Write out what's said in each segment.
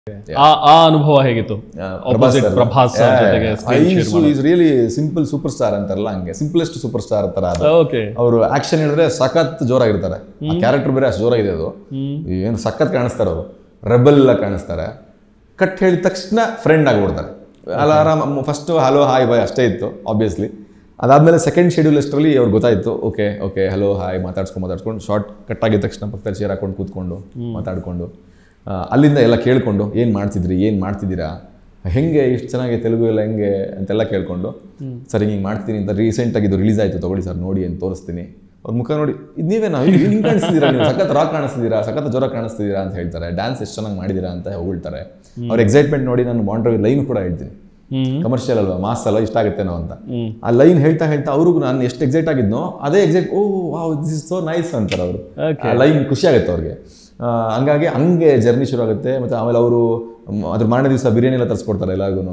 ಆ ಆ ಅನುಭವ ಹೇಗಿತ್ತು Opposite ಪ್ರಭಾಸ್ ಅವ್ರ ಜೊತೆಗೆ screen share is really simple super star ಅಂತಾರಲ್ಲ ಹಂಗೆ ಸಿಂಪಲೆಸ್ಟ್ ಸೂಪರ್ ಸ್ಟಾರ್ ತರ ಅದು ಓಕೆ ಅವರು ಆಕ್ಷನ್ ಹೇಳಿದ್ರೆ ಸಖತ್ ಜೋರಾಗಿರ್ತಾರೆ ಆ ಕ್ಯಾರೆಕ್ಟರ್ ಬೇರೆ ಅಷ್ಟು ಜೋರಾಗಿದೆ ಅದು ಏನು ಸಖತ್ ಕಾಣಿಸ್ತಾರೆ ಅವರು ರೆಬಲ್ ಎಲ್ಲ ಕಾಣಿಸ್ತಾರೆ ಕಟ್ ಹೇಳಿದ ತಕ್ಷಣ ಫ್ರೆಂಡ್ ಆಗಿಬಿಡ್ತಾರೆ ಅಲ್ಲ ಆರಾಮ್ ಫಸ್ಟ್ ಹಲೋ ಹಾಯ್ ಬಾಯ್ ಅಷ್ಟೇ ಇತ್ತು ಆಬ್ವಿಯಸ್ಲಿ ಅದಾದ್ಮೇಲೆ ಸೆಕೆಂಡ್ ಶೆಡ್ಯೂಲ್ ಅಷ್ಟರಲ್ಲಿ ಅವ್ರಿಗೆ ಗೊತ್ತಾಯ್ತು ಓಕೆ ಓಕೆ ಹಲೋ ಹಾಯ್ ಮಾತಾಡ್ಸ್ಕೊಂಡು ಮಾತಾಡ್ಸ್ಕೊಂಡು ಶಾರ್ಟ್ ಕಟ್ ಆಗಿದ ತಕ್ಷಣ ಪಕ್ಕದಲ್ಲಿ ಚೇರ್ ಹಾಕೊಂಡು ಕೂತ್ಕೊಂಡು ಮಾತಾಡ್ಕೊಂಡು ಆ, ಅಲ್ಲಿಂದ ಎಲ್ಲ ಕೇಳ್ಕೊಂಡು ಏನು ಮಾಡ್ತಿದ್ರಿ ಏನು ಮಾಡ್ತಿದ್ದೀರಾ ಹೆಂಗೆ ಇಷ್ಟು ಚೆನ್ನಾಗಿ ತೆಲುಗು ಎಲ್ಲ ಹೆಂಗೆ ಅಂತೆಲ್ಲ ಕೇಳ್ಕೊಂಡು ಸರ್ ಹಿಂಗೆ ಮಾಡ್ತೀನಿ ಅಂತ ರೀಸೆಂಟಾಗಿ ಇದು ರಿಲೀಸ್ ಆಯಿತು ತಗೊಳ್ಳಿ ಸರ್ ನೋಡಿ ಅಂತ ತೋರಿಸ್ತೀನಿ ಅವ್ರ ಮುಖ ನೋಡಿ ಇದು ನೀವೇನಾ ಹಿಂಗೆ ಕಾಣಿಸ್ತಿದ್ದೀರಾ ನೀವು ಸಖತ್ ರಾಕ್ ಕಾಣಿಸ್ತಿದ್ದೀರಾ ಸಖತ್ ಜ್ವರ ಕಾಣಿಸ್ತಿದ್ದೀರಾ ಅಂತ ಹೇಳ್ತಾರೆ ಡ್ಯಾನ್ಸ್ ಎಷ್ಟು ಚೆನ್ನಾಗಿ ಮಾಡಿದ್ದೀರಾ ಅಂತ ಹೊಗಳ್ತಾರೆ ಅವ್ರ ಎಕ್ಸೈಟ್ಮೆಂಟ್ ನೋಡಿ ನಾನು ಬಾಂಡ್ರವಿ ಲೈನ್ ಕೂಡ ಹೇಳ್ತೀನಿ ಹ್ಮ್ ಕಮರ್ಷಿಯಲ್ ಅಲ್ವಾ ಮಾಸ್ ಅಲ್ಲ ಇಷ್ಟ ಆಗುತ್ತೆ ನಾವು ಅಂತ ಆ ಲೈನ್ ಹೇಳ್ತಾ ಹೇಳ್ತಾ ಅವ್ರಿಗೂ ನಾನು ಎಷ್ಟು ಎಕ್ಸೈಟ್ ಆಗಿದ್ನೋ ಅದೇ excite oh wow this is so nice ಅಂತಾರೆ ಅವರು ಆ ಲೈನ್ ಖುಷಿ ಆಗುತ್ತೆ ಅವ್ರಿಗೆ ಆ, ಹಂಗಾಗಿ ಹಂಗೆ ಜರ್ನಿ ಶುರು ಆಗುತ್ತೆ ಮತ್ತು ಆಮೇಲೆ ಅವರು ಅದ್ರ ಮಾರನೇ ದಿವಸ ಬಿರಿಯಾನಿ ಎಲ್ಲ ತರಿಸ್ಕೊಡ್ತಾರೆ ಎಲ್ಲರಿಗೂ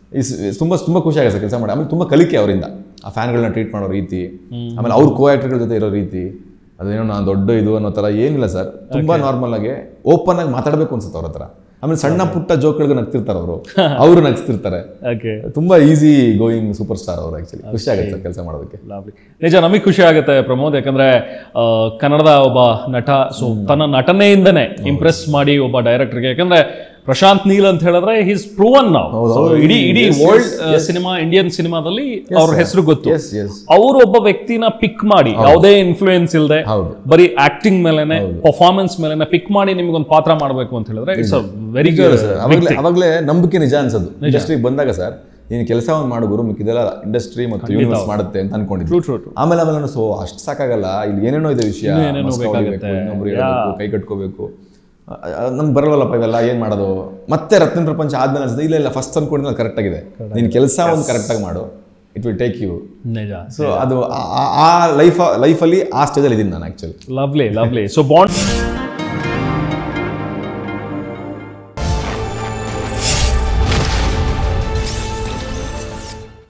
ತುಂಬ ತುಂಬ ಖುಷಿ ಆಗುತ್ತೆ ಕೆಲಸ ಮಾಡಿ ಆಮೇಲೆ ತುಂಬ ಕಲಿಕೆ ಅವರಿಂದ ಆ ಫ್ಯಾನ್ಗಳನ್ನ ಟ್ರೀಟ್ ಮಾಡೋ ರೀತಿ ಆಮೇಲೆ ಅವ್ರ ಕೋ ಆ್ಯಕ್ಟರ್ಗಳ ಜೊತೆ ಇರೋ ರೀತಿ ಅದೇನೋ ನಾನು ದೊಡ್ಡ ಇದು ಅನ್ನೋ ಥರ ಏನಿಲ್ಲ ಸರ್ ತುಂಬ ನಾರ್ಮಲ್ ಆಗಿ ಓಪನ್ ಆಗಿ ಮಾತಾಡಬೇಕು ಅನ್ಸುತ್ತೆ ಅವ್ರ ಹತ್ರ ಆಮೇಲೆ ಸಣ್ಣ ಪುಟ್ಟ ಜೋಕ್ಗಳಿಗೆ ನಗ್ತಿರ್ತಾರೆ ಅವರು ಅವರು ನಗ್ತಿರ್ತಾರೆ ಓಕೆ ತುಂಬಾ ಈಸಿ ಗೋಯಿಂಗ್ ಸೂಪರ್ ಸ್ಟಾರ್ ಅವರು ಆಕ್ಚುಲಿ ಖುಷಿ ಆಗುತ್ತೆ ಕೆಲಸ ಮಾಡೋದಕ್ಕೆ ಲಾವ್ಲಿ ನಿಜ ನಮಗೆ ಖುಷಿ ಆಗುತ್ತೆ ಪ್ರಮೋದ್ ಯಾಕಂದ್ರೆ ಆ, ಕನ್ನಡದ ಒಬ್ಬ ನಟ ಸೊ ತನ್ನ ನಟನೆಯಿಂದನೇ ಇಂಪ್ರೆಸ್ ಮಾಡಿ ಒಬ್ಬ ಡೈರೆಕ್ಟರ್ಗೆ ಯಾಕಂದ್ರೆ ಪ್ರಶಾಂತ್ ನೀಲ್ ಅಂತ ಹೇಳಿದ್ರೆ ಹಿಸ್ ಪ್ರೂವನ್ ನಾವು So, ಇಡೀ ಇಡೀ ವರ್ಲ್ಡ್ ಸಿನಿಮಾ ಇಂಡಿಯನ್ ಸಿನಿಮಾದಲ್ಲಿ ಅವ್ರ ಹೆಸರು ಗೊತ್ತು ಎಸ್ ಎಸ್ ಅವರು ಒಬ್ಬ ವ್ಯಕ್ತಿನ ಪಿಕ್ ಮಾಡಿ ಯಾವುದೇ ಇನ್ಫ್ಲೂಯೆನ್ಸ್ ಇಲ್ಲದೆ ಹೌದು. ಬರೀ ಆಕ್ಟಿಂಗ್ ಮೇಲೆನೆ ಪರ್ಫಾರ್ಮೆನ್ಸ್ ಮೇಲೆನೆ ಪಿಕ್ ಮಾಡಿ ನಿಮ್ಗೊಂದು ಪಾತ್ರ ಮಾಡಬೇಕು ಅಂತ ಹೇಳಿದ್ರೆ it's uh very good sir ಅವಾಗಲೇ ಅವಾಗಲೇ ನಂಬಿಕೆ ನಿಜ ಅನ್ಸೋದು ಇಂಡಸ್ಟ್ರಿಗೆ ಬಂದಾಗ ಸರ್ ನೀನು ಕೆಲಸ ಒಂದು ಮಾಡು ಗುರು ಮಿಕ್ಕಿದೆಲ್ಲ ಇಂಡಸ್ಟ್ರಿ ಮತ್ತು ಯೂನಿವರ್ಸ್ ಮಾಡುತ್ತೆ ಅಂತ ಅನ್ಕೊಂಡಿದ್ವಿ ಟ್ರೂ ಟ್ರೂ ಟ್ರೂ ಆಮೇಲೆ ಆಮೇಲೆ ಸೊ ಅಷ್ಟು ಸಾಕಾಗಲ್ಲ ಇಲ್ಲಿ ಏನೇನೋ ಇದೆ ವಿಷಯ ಏನೇನೋ ಮಸ್ತ್ ಬೇಕಾಗುತ್ತೆ. ಹೊಡಿಬೇಕು, ಇನ್ನೊಬ್ರು ಹೇಳ್ಬೇಕು, ಕೈ ಕಟ್ಕೋಬೇಕು ನಮ್ಗೆ ಬರಲ್ವಲ್ಲಪ್ಪ ಇವೆಲ್ಲ ಏನು ಮಾಡೋದು ಮತ್ತೆ ರತ್ನ ಪ್ರಪಂಚ ಆದ್ಮೇಲೆ ಅನ್ಸುತ್ತೆ ಇಲ್ಲ ಇಲ್ಲ ಫಸ್ಟ್ ಅನ್ಕೊಂಡಿದ್ದು ಕರೆಕ್ಟ್ ಆಗಿದೆ ನೀನು ಕೆಲಸ ಒಂದು ಕರೆಕ್ಟಾಗಿ ಮಾಡು ಇಟ್ ವಿಲ್ ಟೇಕ್ ಯು ನಿಜ ಸೊ ಅದು ಆ- ಆ- ಆ ಲೈಫ್ ಲೈಫಲ್ಲಿ ಆ ಸ್ಟೇಜಲ್ಲಿ ಇದ್ದೀನಿ ನಾನು actually lovely lovely so bond